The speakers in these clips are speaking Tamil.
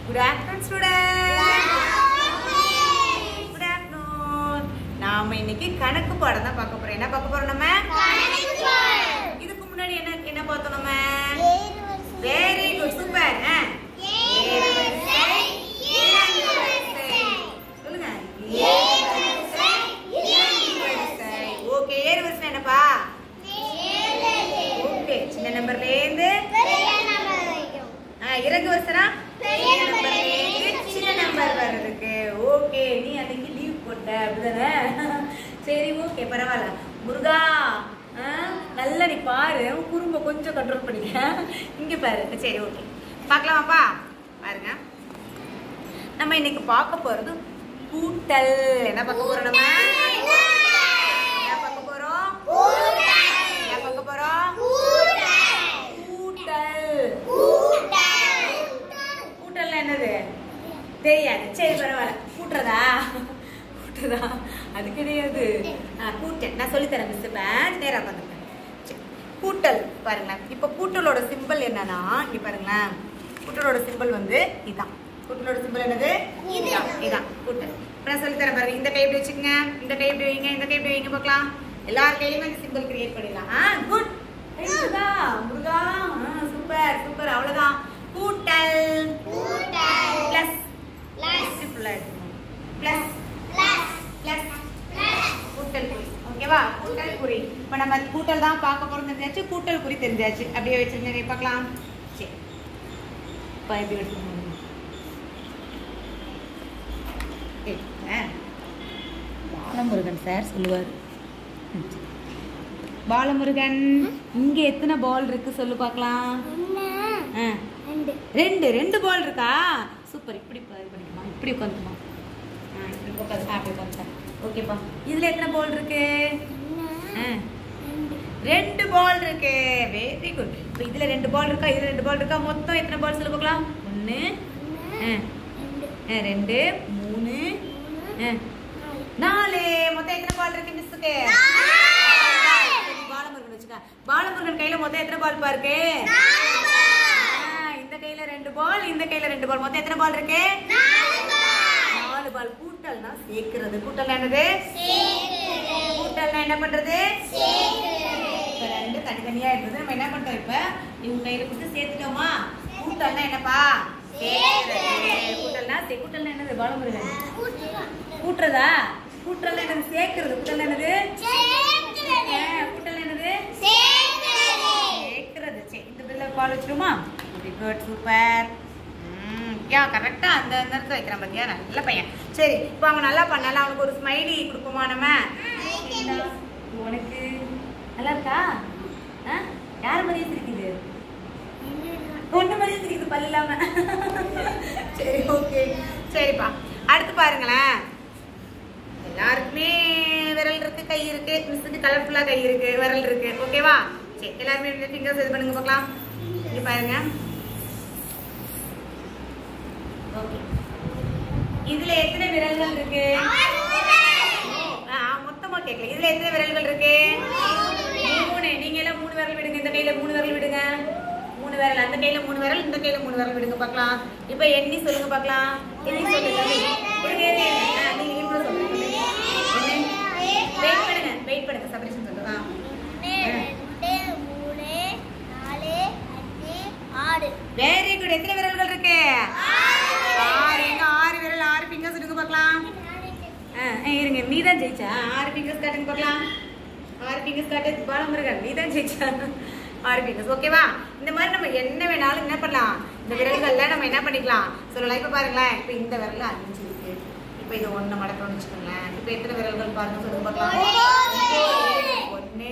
Good afternoon student good afternoon நாம இன்னைக்கு கணக்கு பாடம் தான் பார்க்க போறோம் என்ன பார்க்க போறோம் நம்ம இதுக்கு முன்னாடி என்ன என்ன பார்த்தோம் நம்ம வெரி குட் சூப்பர் சொல்லுங்க ஓகே ஏறு வரிசை என்னப்பா ஓகே சின்ன நம்பர்ல இருந்து ஆ, இறங்கு வரிசைனா பெரிய number ல இருந்து சின்ன நம்பர் வர்றதுக்கு ஓகே நீ அன்னைக்கு லீவ் போட்ட அப்படிதானே சரி ஓகே பரவாயில்ல முருகா ஆ, நல்லா நீ பாரு உன் குறும்ப கொஞ்சம் கண்ட்ரோல் பண்ணிக்க இங்க பாரு சரி ஓகே பார்க்கலாமாப்பா பாருங்க நம்ம இன்னைக்கு பார்க்க போறது கூட்டல் என்ன பார்க்க போறோம் நம்ம என்ன பார்க்க போறோம் என்ன பார்க்க போறோம் கூட்டல் கூட்டல்னா என்னது தெரியாது சரி பரவாயில்ல கூட்டுறதா கூட்டுறதா அது கிடையாது ஆ, கூட்டல் நான் சொல்லித்தரேன் மிஸ் பேட்ச் நேரா பார்த்துப்பேன் கூட்டல் பாருங்களேன் இப்போ கூட்டலோட சிம்பிள் என்னன்னா இங்க பாருங்களேன் கூட்டலோட சிம்பிள் வந்து இதான் கூட்டலோட சிம்பிள் என்னது இதான் இதான் கூட்டல் இப்போ நான் சொல்லித்தரேன் பாருங்க இந்த டைப் வச்சுக்கோங்க இந்த டைப் வைங்க இந்த டைப் வைங்க பார்க்கலாம் எல்லார் கையிலுமே இந்த சிம்பிள் கிரியேட் பண்ணிடலாம் ஆ good Muruga Muruga super super அவ்வளவுதான் கூட்டல் பிளஸ் ஃபுல்லா எடுக்கணும் பிளஸ் பிளஸ் கூட்டல் குறி ஓகேவா கூட்டல் குறி இப்போ நம்ம கூட்டல் தான் பார்க்க போறோம் தெரிஞ்சாச்சு கூட்டல் குறி தெரிஞ்சாச்சு அப்படியே வச்சிருங்க பார்க்கலாம் சரி இப்போ எப்படி எடுத்துக்கணும் பாலமுருகன் சார் சொல்லுவார் பாலமுருகன் இங்க எத்தனை பால் இருக்கு சொல்லு பார்க்கலாம் ஆ ரெண்டு ரெண்டு பால் இருக்கா சூப்பர் இப்படி பா- இது பண்ணிக்கமா இப்படி உட்காந்துக்குமா ஆ இப்படி உட்காந்து ஆ, அப்படி உட்காந்து ஓகேப்பா இதுல எத்தனை பால் இருக்கு ஆ ரெண்டு பால் இருக்கு வெரி குட் இப்போ இதுல ரெண்டு பால் இருக்கா இதுல ரெண்டு பால் இருக்கா மொத்தம் எத்தனை பால் சொல்லு பார்க்கலாம் ஒன்று ரெண்டு மூணு ஆ, நாலு மொத்தம் எத்தனை பால் இருக்கு மிஸ்ஸுக்கு பாலமுருகன் வச்சுக்க பாலமுருகன் கையில மொத்தம் எத்தனை பால் பாருக்கு இந்த கையில ரெண்டு பால் இந்த கையில ரெண்டு பால் மொத்தம் எத்தனை பால் இருக்கு நாலு பால் கூட்டல்னா சேர்க்கிறது கூட்டல் என்னது கூட்டல்னா என்ன பண்றது இப்ப ரெண்டு தனித்தனியா இருந்தது நம்ம என்ன பண்றோம் இப்ப இவங்க கையில கொடுத்து சேர்த்துட்டோமா கூட்டல்னா என்னப்பா சேர்க்கிறது கூட்டல்னா சே- கூட்டல்னா என்னது பாலமுருகன் கூட்டுறதா கூட்டல்னா என்னது சேர்க்கிறது கூட்டல் என்னது ஏன், கூட்டல் என்னது சேர்க்கிறது சரி இந்த பில்ல பால் வச்சிருமா வெரி குட் சூப்பர் யா கரெக்டா அந்த அந்த இடத்துல வைக்கிறான் பாத்தியா நல்ல பையன் சரி இப்போ அவன் நல்லா பண்ணல அவனுக்கு ஒரு ஸ்மைலி கொடுப்போமா நம்ம இந்தா, உனக்கு நல்லா இருக்கா ஆ? யார் மாதிரியே சிரிக்குது ஒண்ணு மாதிரியே சிரிக்குது பல்லு இல்லாம சரி ஓகே சரிப்பா அடுத்து பாருங்களேன் எல்லாருக்குமே விரல் இருக்கு கை இருக்கு மிஸ்ஸுக்கு கலர்ஃபுல்லா கை இருக்கு விரல் இருக்கு ஓகேவா சரி எல்லாருமே ஃபிங்கர்ஸ் இது பண்ணுங்க பார்க்கலாம் இங்க பாருங்க ஓகே இதுல எத்தனை விரல்கள் இருக்கு ஆ, மொத்தமா கேட்கல இதுல எத்தனை விரல்கள் இருக்கு மூணு நீங்க எல்லாம் மூணு விரல் விடுங்க இந்த கையில மூணு விரல் விடுங்க மூணு விரல் அந்த கையில மூணு விரல் இந்த கையில மூணு விரல் விடுங்க பார்க்கலாம் இப்போ எண்ணி சொல்லுங்க பார்க்கலாம் எண்ணி சொல்லுங்க இருங்க, இருங்க, இருங்க. ஆ, நீங்க இன்னும் சொல்லுங்க வெயிட் பண்ணுங்க வெயிட் பண்ணுங்க செப்பரேஷன் சொல்லுங்க வெரி குட் எத்தனை விரல்கள் இருக்கு ஆறு எங்க ஆறு விரல் ஆறு ஃபிங்கர்ஸ் இருக்கு பார்க்கலாம் ஆ, ஆ, இருங்க நீ தான் ஜெயிச்சா ஆறு ஃபிங்கர்ஸ் காட்டுங்க பார்க்கலாம் ஆறு ஃபிங்கர்ஸ் காட்டு பாலமுருகன் நீ தான் ஜெயிச்சா ஆறு ஃபிங்கர்ஸ் ஓகேவா இந்த மாதிரி நம்ம என்ன வேணாலும் என்ன பண்ணலாம் இந்த விரல்கள்ல நம்ம என்ன பண்ணிக்கலாம் சொல்லலாம் இப்போ பாருங்களேன் இப்போ இந்த விரல்ல அஞ்சு இருக்கு இப்போ இது ஒன்று மடக்கணும்னு வச்சுக்கோங்களேன் இப்போ எத்தனை விரல்கள் பாருங்க சொல்லுங்க பார்க்கலாம் ஒன்று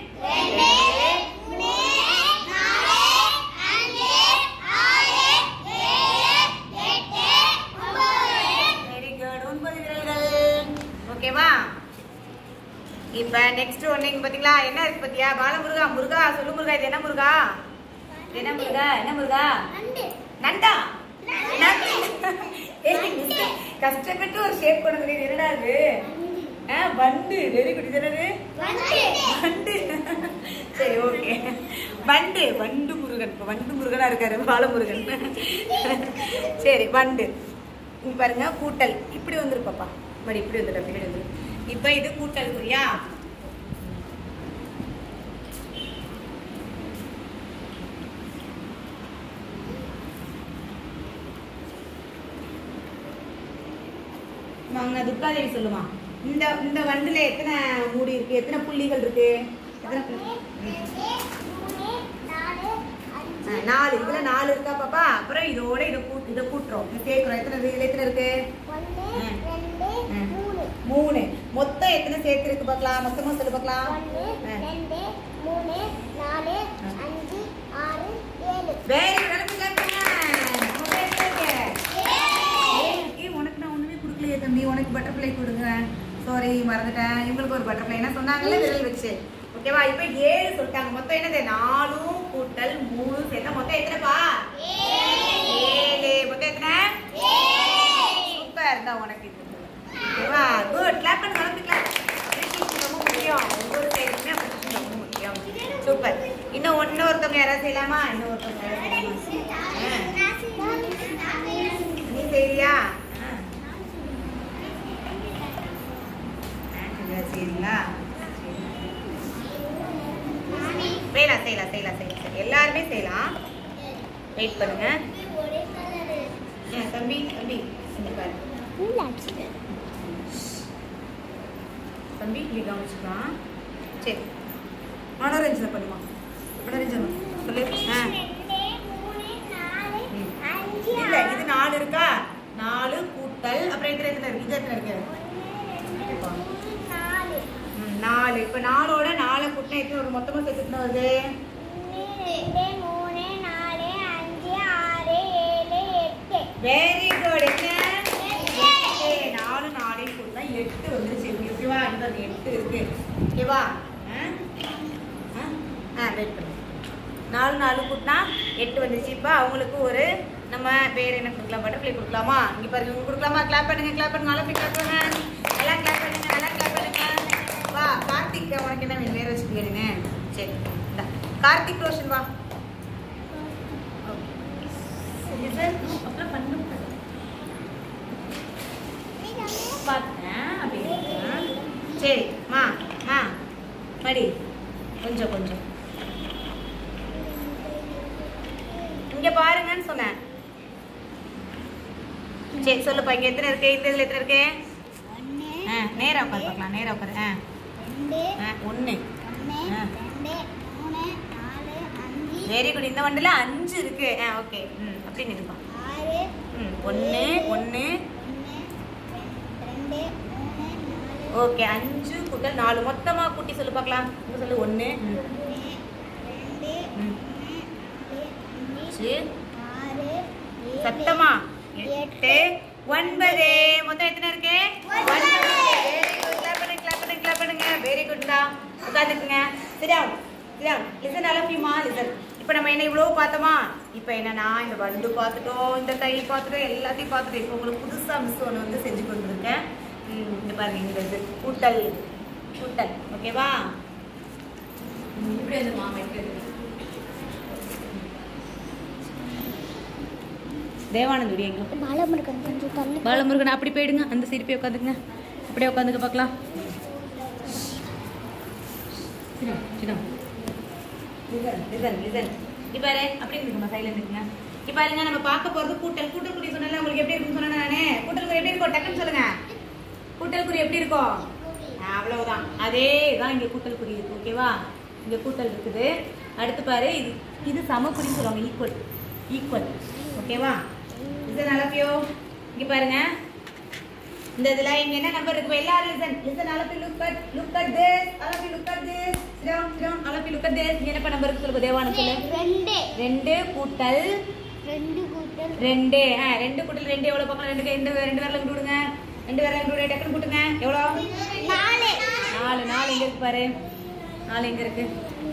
வெரி குட் ஒன்பது விரல்கள் ஓகேவா இப்ப நெக்ஸ்ட் ஒண்ணு இங்க பாத்தீங்களா என்ன இருக்கு பாத்தியா பாலமுருகா முருகா சொல்லு முருகா இது என்ன முருகா இது என்ன முருகா என்ன முருகா நண்டா நண்டு. ஏய், miss, கஷ்டப்பட்டு ஒரு ஷேப் கொண்டு வந்து என்னடா இது ஆ, வண்டு வெரி குட் இது என்னது வண்டு சரி ஓகே வண்டு வண்டு முருகன் இப்ப வண்டு முருகனா இருக்காரு பாலமுருகன் சரி வண்டு இங்க பாருங்க கூட்டல் இப்படி வந்துரு பாப்பா மடி இப்படி வந்துரு அப்படி வந்துரு இப்ப இது கூட்டல் குறியா வாங்க துர்காதேவி சொல்லுமா இந்த இந்த வண்டுல எத்தனை மூடி இருக்கு எத்தனை புள்ளிகள் இருக்கு எத்தனை புள்ளி ஆ, நாலு இதுல நாலு இருக்கா பாப்பா அப்புறம் இதோட இதை கூ- இதை கூட்டுறோம் இதை சேர்க்கிறோம் எத்தனை இருக்கு? இதுல எத்தனை இருக்கு மூணு மொத்தம் எத்தனை சேர்த்து இருக்கு பார்க்கலாம் மொத்தமா சொல்லு பார்க்கலாம் வெரி உனக்கு நான் ஒண்ணுமே கொடுக்கலையே தம்பி உனக்கு பட்டர்ஃப்ளை கொடுங்க சாரி மறந்துட்டேன் இவங்களுக்கு ஒரு பட்டர்ஃப்ளை என்ன சொன்னாங்கல்ல விரல் வச்சு ஓகேவா இப்போ ஏழு சொல்லிட்டாங்க மொத்தம் என்னது நாலும் கூட்டல் மூணு சேர்த்தா மொத்தம் எத்தனைப்பா ஏழு மொத்தம் எத்தனை சூப்பர் தான் உனக்கு இது ஓகேவா குட் கிளாப் பண்ணி கலந்து கிளாப் அப்ரிசியேஷன் ரொம்ப முக்கியம் ஒவ்வொரு சைடுமே அப்ரிசியேஷன் ரொம்ப முக்கியம் சூப்பர் இன்னும் இன்னொருத்தவங்க யாராவது செய்யலாமா இன்னொருத்தவங்க யாராவது செய்யலாமா ஆ. நீ செய்யறியா ஆ. ஆ, சரியா, செய்றீங்களா செய்யலாம் செய்யலாம் செய்யலாம் செய்யலாம் சரி எல்லாருமே செய்யலாம் வெயிட் பண்ணுங்க ஆ, தம்பி தம்பி இங்க பாரு தம்பி இப்படி கவனிச்சுக்கலாம் சரி மனோரஞ்சனை பண்ணுமா மனோரஞ்சன் சொல்லு ஆ இல்ல இது நாலு இருக்கா நாலு கூட்டல் அப்புறம் எத்தனை எத்தனை இருக்கு இது எத்தனை இருக்கு ம், நாலு இப்ப நாலோட நாலு கூட்டினா எத்தனை வரும் மொத்தமா சேர்த்து எத்தனை வருது வெரி குட் என்ன எட்டு. நாலு நாலே கூட்டினா எட்டு வந்துருச்சு ஓகேவா இந்த எட்டு இருக்கு ஓகேவா ஆ? ஆ? ஆ வெயிட் பண்ணு நாலு நாலு கூட்டினா எட்டு வந்துருச்சு இப்போ அவங்களுக்கு ஒரு நம்ம பேர் என்ன கொடுக்கலாம் பட்டர்ஃப்ளை கொடுக்கலாமா இங்க பாருங்க இங்க கொடுக்கலாமா கிளாப் பண்ணுங்க கிளாப் பண்ணுங்க நல்லா கிளாப் பண்ணுங்க நல்லா கிளாப் பண்ணுங்க நல்லா கிளாப் பண்ணுங்க வா கார்த்திக் உனக்கு என்ன வேணும் பேர் வச்சு கேளுங்க சரி இந்தா. கார்த்திக் ரோஷன் வா Okay. அப்புறம் பண்ணு பார்த்தேன் அப்படி இருக்கேன். சரி மா மா மடி கொஞ்சம் கொஞ்சம் இங்க பாருங்கன்னு சொன்னேன் சரி சொல்லுப்பா இங்க எத்தனை இருக்கு இந்த இதுல எத்தனை இருக்கு ஆ நேரா உட்காரு பார்க்கலாம் நேரா உட்காரு ஆ ஆ ஒன்று வெரி குட் இந்த வண்டில அஞ்சு இருக்கு ஆ ஓகே ம் அப்படி நினைப்பா ம் ஒன்று ஒன்று ஓகே அஞ்சு கூட்டல் நாலு மொத்தமா கூட்டி சொல்லு பார்க்கலாம் இங்க சொல்லு ஒன்று அஞ்சு சத்தமா எட்டு ஒன்பது மொத்தம் எத்தனை இருக்கு கிளாப் பண்ணுங்க கிளாப் பண்ணுங்க கிளாப் பண்ணுங்க வெரி குட்டா உட்காந்துக்குங்க சரியா சரியா லிசன் அலப்பியுமா லிசன் இப்போ நம்ம என்ன இவ்வளோ பார்த்தோமா இப்போ என்னன்னா இந்த வண்டு பார்த்துட்டோம் இந்த கை பார்த்துட்டோம் எல்லாத்தையும் பார்த்துட்டோம் இப்போ உங்களுக்கு புதுசாக மிஸ் ஒன்று வந்து செஞ்சு கொண்டிருக்கேன் ம், இங்க பாருங்க இந்த இது கூட்டல் கூட்டல் ஓகேவா ம், இப்படி வந்து மாமா இப்படி வந்து தேவானந்துடி எங்க பாலமுருகன் கொஞ்சம் தள்ளி பாலமுருகன் அப்படி போயிடுங்க அந்த சைடு போய் உட்காந்துங்க அப்படியே உட்காந்துக்க பார்க்கலாம் இப்போ அப்படி இருக்குமா சைலண்ட் இருக்குங்க இப்போ பாருங்க நம்ம பார்க்க போறது கூட்டல் கூட்டல் குறி சொன்னால உங்களுக்கு எப்படி இருக்குன்னு சொன்னேன் நானே கூட்டல் குறி எப்படி இருக்கும் டக்குன்னு சொல்லுங்க கூட்டல் குறி எப்படி இருக்கும் ஆ, அவ்வளவுதான் அதே தான் இங்க கூட்டல் குறி இருக்கு ஓகேவா இங்க கூட்டல் இருக்குது அடுத்து பாரு இது இது சமக்குறின்னு சொல்லுவாங்க ஈக்குவல் ஈக்குவல் ஓகேவா இது நல்லப்பியோ இங்க பாருங்க இந்த இதுல இங்க என்ன நம்பர் இருக்கு எல்லாரும் listen listen all of you look at look at this all of you look at this sit down sit down all of you look at this இங்க என்ன நம்பர் இருக்கு சொல்லுங்க தேவான சொல்லு ரெண்டு ரெண்டு கூட்டல் ரெண்டு கூட்டல் ரெண்டு ஆ ரெண்டு கூட்டல் ரெண்டு எவ்வளவு பார்க்கலாம் ரெண்டு கை- இந்த ரெண்டு விரல இங்கிட்டு விடுங்க ரெண்டு விரல இங்கிட்டு விடுங்க டக்குனு கூட்டுங்க எவ்வளவு நாலு நாலு நாலு எங்க இருக்கு பாரு நாலு எங்க இருக்கு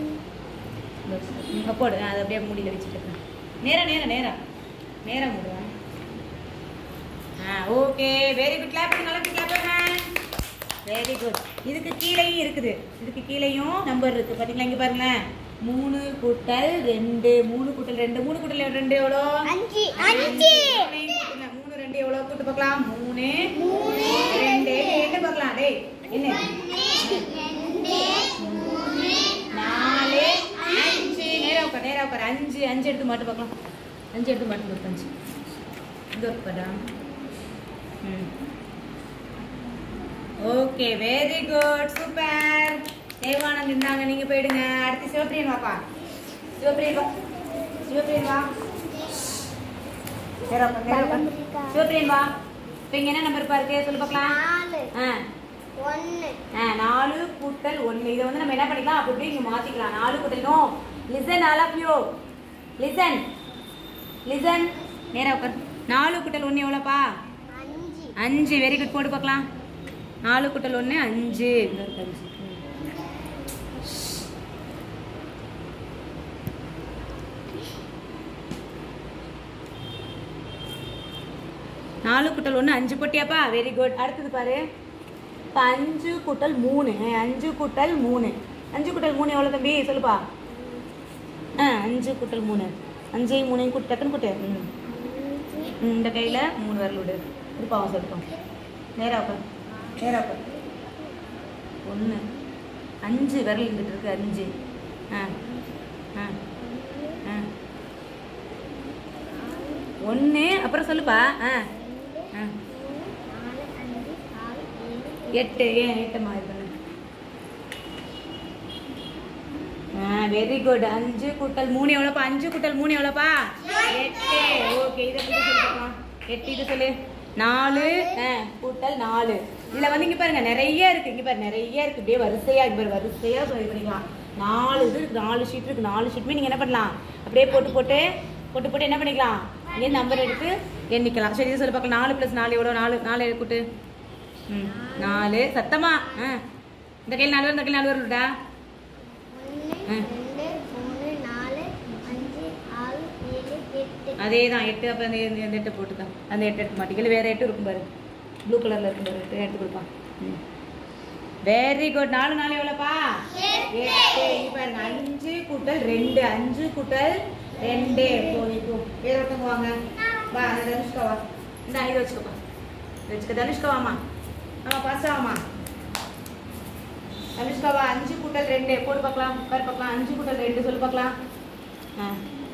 இங்க போடு ஆ, அதை அப்படியே மூடியில வச்சுட்டு இருக்கேன். நேரா நேரா நேரா நேரா மூடுவேன் ஆ ஓகே வெரி குட் கிளாப் பண்ணுங்க நல்லா கிளாப் பண்ணுங்க வெரி குட் இதுக்கு கீழேயும் இருக்குது இதுக்கு கீழேயும் நம்பர் இருக்கு பாத்தீங்களா இங்க பாருங்களேன் மூணு கூட்டல் ரெண்டு மூணு கூட்டல் ரெண்டு மூணு கூட்டல் ரெண்டு எவ்வளோ அஞ்சு அஞ்சு மூணையும் கூட்டுங்க. மூணு ரெண்டு எவ்வளோ கூட்டு பார்க்கலாம் மூணு ரெண்டு ரெண்டு பார்க்கலாம் டேய் என்ன நாலு அஞ்சு நேரா உட்கார் நேரா உட்கார் அஞ்சு அஞ்சு எடுத்து மாட்டு பார்க்கலாம் அஞ்சு எடுத்து மாட்டு கொடுத்து அஞ்சு இந்த உட்காரா ம் okay very good super Devanand இருந்தாங்க நீங்க போயிடுங்க அடுத்து சிவப்பிரியன் வாப்பா சிவப்பிரியன் வா சிவப்பிரியன் வா நேரா உட்கார், நேரா உட்கார். சிவப்பிரியன் வா இப்போ இங்க என்ன நம்பர் பாருக்கு சொல்லு பார்க்கலாம் நாலு ஆ ஒன்னு ஆ, நாலு கூட்டல் ஒன்று இதை வந்து நம்ம என்ன பண்ணிக்கலாம் அப்படி இப்படி இங்கே மாற்றிக்கலாம் நாலு கூட்டல் no listen all of you listen listen நேரா உட்கார் நாலு கூட்டல் ஒன்று எவ்வளோப்பா அஞ்சு அஞ்சு வெரி குட் போட்டு பார்க்கலாம் நாலு கூட்டல் ஒன்று அஞ்சு இந்த இருக்கு அஞ்சு ம். நாலு கூட்டல் ஒன்று அஞ்சு போட்டியாப்பா வெரி குட் அடுத்தது பாரு இப்போ அஞ்சு கூட்டல் மூணு ஆ, அஞ்சு கூட்டல் மூணு அஞ்சு கூட்டல் மூணு எவ்வளோ தம்பி சொல்லுப்பா ஆ அஞ்சு கூட்டல் மூணு அஞ்சையும் மூணையும் கூட்டு டக்குன்னு கூட்டு ம் ம், இந்த கையில் மூணு விரல் விடு இருப்பாவும் சொல்லிட்டோம் நேரா உட்கார் நேரா உட்கார் ஒன்று அஞ்சு விரல் இருந்துட்டு இருக்கு அஞ்சு ஆ ஆ ஆ ஒன்று அப்புறம் சொல்லுப்பா ஆ ஆ நாலு அஞ்சு ஆறு ஏழு எட்டு ஏன் எட்டுமா இது பண்ணு ஆ வெரி குட் அஞ்சு கூட்டல் மூணு எவ்வளோப்பா அஞ்சு கூட்டல் மூணு எவ்வளோப்பா எட்டு ஓகே இதை பற்றி சொல்லுப்பா எட்டு இது சொல்லு நாலு ஆ கூட்டல் நாலு இதில் வந்து இங்கே பாருங்க நிறைய இருக்கு இங்கே பாரு நிறைய இருக்கு இப்படியே வரிசையா இங்கே பாரு வரிசையா சொல்லி பண்ணிக்கலாம் நாலு இது இருக்கு நாலு ஷீட் இருக்கு நாலு ஷீட்டுமே நீங்கள் என்ன பண்ணலாம் அப்படியே போட்டு போட்டு போட்டு போட்டு என்ன பண்ணிக்கலாம் இங்கே நம்பர் எடுத்து எண்ணிக்கலாம் சரி இது சொல்லி பார்க்கலாம் நாலு ப்ளஸ் நாலு எவ்வளோ நாலு நாலு கூட்டு ம் நாலு சத்தமா ஆ இந்த கையில் நாலு வரும் இந்த கையில் நாலு வரும்டா ஒன்று ம். ரெண்டு மூணு நாலு அஞ்சு ஆறு ஏழு எட்டு அதே தான் எட்டு அப்போ அந்த இந்த- இந்த எட்டு போட்டுக்கா அந்த எட்டு எடுத்து மாட்டிக்கல வேற எட்டு இருக்கும் பாரு ப்ளூ கலரில் இருக்கும் பாரு எட்டு எடுத்து கொடுப்பான் ம் வெரி குட் நாலு நாலு எவ்வளோப்பா எட்டு இங்க பாருங்க அஞ்சு கூட்டல் ரெண்டு அஞ்சு கூட்டல் ரெண்டு போய் போ வேற ஒருத்தவங்க வாங்க வா அந்த தனுஷ்கா வா இந்த இதை வச்சுக்கோப்பா இதை வச்சுக்க தனுஷ்கா வாமா ஆமா பாஸ் ஆமா தனுஷ்கா வா அஞ்சு கூட்டல் ரெண்டு போட்டு பார்க்கலாம் உட்கார் பார்க்கலாம் அஞ்சு கூட்டல் ரெண்டு சொல்லு பார்க்கலாம் ஆ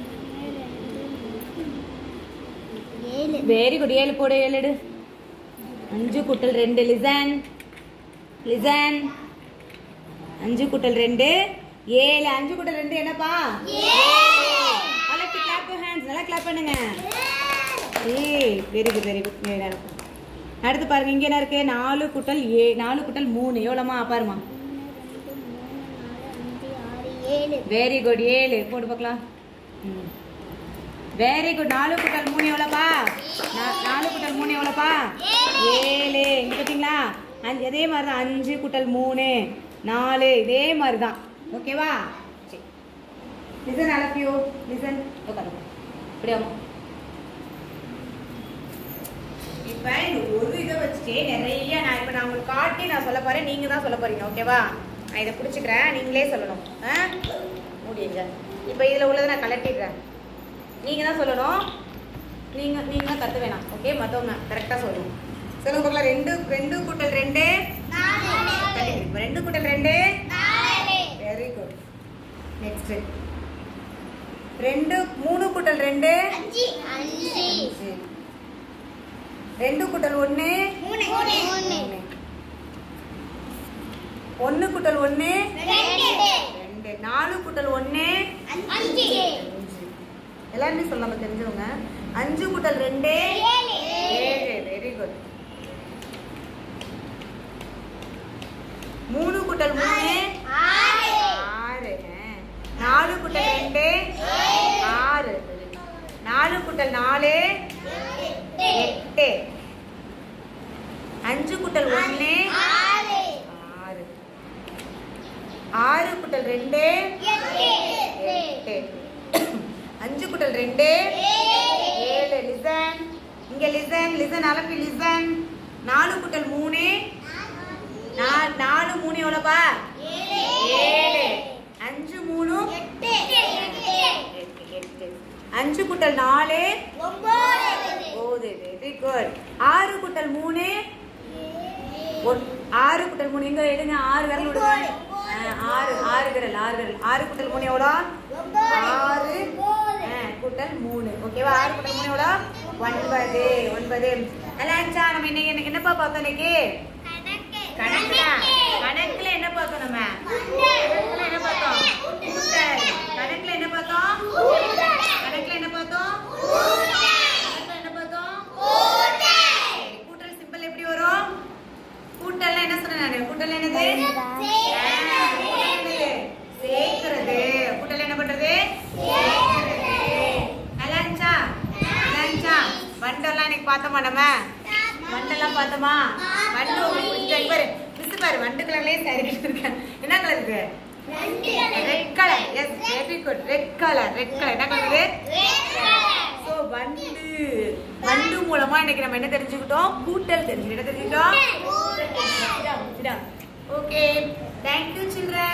ஏழு வெரி குட் ஏழு போடு ஏழு எடு அஞ்சு கூட்டல் ரெண்டு லிசன் லிசன் அஞ்சு கூட்டல் ரெண்டு ஏழு அஞ்சு கூட்டல் ரெண்டு என்னப்பா நல்லா கிளாப் ஹேண்ட்ஸ் நல்லா கிளாப் பண்ணுங்க ஏய் வெரி குட் வெரி குட் நல்லா இருக்கும் அடுத்து பாருங்க இங்க என்ன இருக்கு நாலு கூட்டல் ஏ நாலு கூட்டல் மூணு எவ்வளோமா பாருமா அஞ்சு ஆறு ஏழு வெரி குட் ஏழு போட்டு பார்க்கலாம் வெரி குட் நாலு கூட்டல் மூணு எவ்வளோப்பா நா- நாலு கூட்டல் மூணு எவ்வளோப்பா ஏழு இங்க பார்த்தீங்களா அஞ்சு இதே மாதிரி தான் அஞ்சு கூட்டல் மூணு நாலு இதே மாதிரி தான் ஓகேவா சரி லிசன் அலப்பியோ லிசன் உட்காந்து இப்படியா இப்போ இந்த ஒரு இதை வச்சுட்டே நிறைய நான் இப்போ நான் உங்களுக்கு காட்டி நான் சொல்ல போறேன் நீங்க தான் சொல்ல போறீங்க ஓகேவா நான் இதை பிடிச்சிக்கிறேன் நீங்களே சொல்லணும் ஆ முடியுங்க இப்போ இதில் உள்ளதை நான் கலட்டிடுறேன் நீங்க தான் சொல்லணும் நீங்க நீங்க தான் கற்று வேணாம் ஓகே மற்றவங்க கரெக்டாக சொல்லணும் சொல்லுங்க பார்க்கலாம் ரெண்டு ரெண்டு கூட்டல் ரெண்டு தள்ளி இப்போ ரெண்டு கூட்டல் ரெண்டு வெரி குட் நெக்ஸ்ட் ரெண்டு மூணு கூட்டல் ரெண்டு அஞ்சு அஞ்சு அஞ்சு. ரெண்டு கூட்டல் ஒன்று மூணு மூணு ஒன்று கூட்டல் ஒன்று ரெண்டு ரெண்டு நாலு கூட்டல் ஒன்று அஞ்சு அஞ்சு எல்லாருமே சொல்ல நம்ம தெரிஞ்சவங்க அஞ்சு கூட்டல் ரெண்டு ஏழு. ஏழு வெரி குட் மூணு கூட்டல் மூணு ஆறு ஆறு நாலு கூட்டல் ரெண்டு ஆறு நாலு கூட்டல் நாலு எட்டு அஞ்சு கூட்டல் ஒன்று ஆறு ஆறு ஆறு கூட்டல் ரெண்டு எட்டு அஞ்சு கூட்டல் ரெண்டு ஏழு லிசன் இங்க லிசன் லிசன் அலப்பி லிசன் நாலு கூட்டல் மூணு நா- நாலு மூணு எவ்வளோப்பா ஏழு அஞ்சு மூணு அஞ்சு கூட்டல் நாலு ஒன்பது போது வெரி குட் ஆறு கூட்டல் மூணு ஒன்- ஆறு கூட்டல் மூணு எங்க எடுங்க ஆறு விரல் விடுங்க ஆ, ஆறு ஆறு விரல் ஆறு விரல் ஆறு கூட்டல் மூணு எவ்வளோ ஆறு ஆ, கூட்டல் மூணு ஓகேவா ஆறு கூட்டல் மூணு எவ்வளோ ஒன்பது ஒன்பது அலான்ச்சா நம்ம இன்னைக்கு என்ன- என்னப்பா பார்த்தோம் இன்னைக்கு கணக்குல கணக்குல என்ன பார்த்தோம் நம்ம கணக்குல என்ன பார்த்தோம் கூட்டல் கணக்குல என்ன பார்த்தோம் கணக்குல என்ன பார்த்தோம் கணக்குல என்ன பார்த்தோம் சரி, கூட்டல் சிம்பிள் எப்படி வரும் கூட்டல்னா என்ன சொன்னேன் நானு கூட்டல் என்னது ஆ, கூட்டல் என்னது? சேர்க்கிறது கூட்டல் என்ன பண்றது சேர்க்கிறது. நல்லா இருந்துச்சா நல்லா இருந்துச்சா வண்டெல்லாம் இன்னைக்கு பார்த்தோமா நம்ம வண்டெல்லாம் பார்த்தோமா வண்டு உங்களுக்கு பிடிச்சா இங்க பாரு மிஸ் பாரு வண்டு கலர்லயே சரி இருக்கேன் என்ன கலர் இருக்கு red colour yes very good red colour red colour என்ன கலர் இது ஸோ வண்டு வண்டு மூலமா இன்னைக்கு நம்ம என்ன தெரிஞ்சுக்கிட்டோம் கூட்டல் தெரிஞ்சுக்கிட்டோம் என்ன தெரிஞ்சுக்கிட்டோம் ஓகே தேங்க்யூ சில்ட்ரன்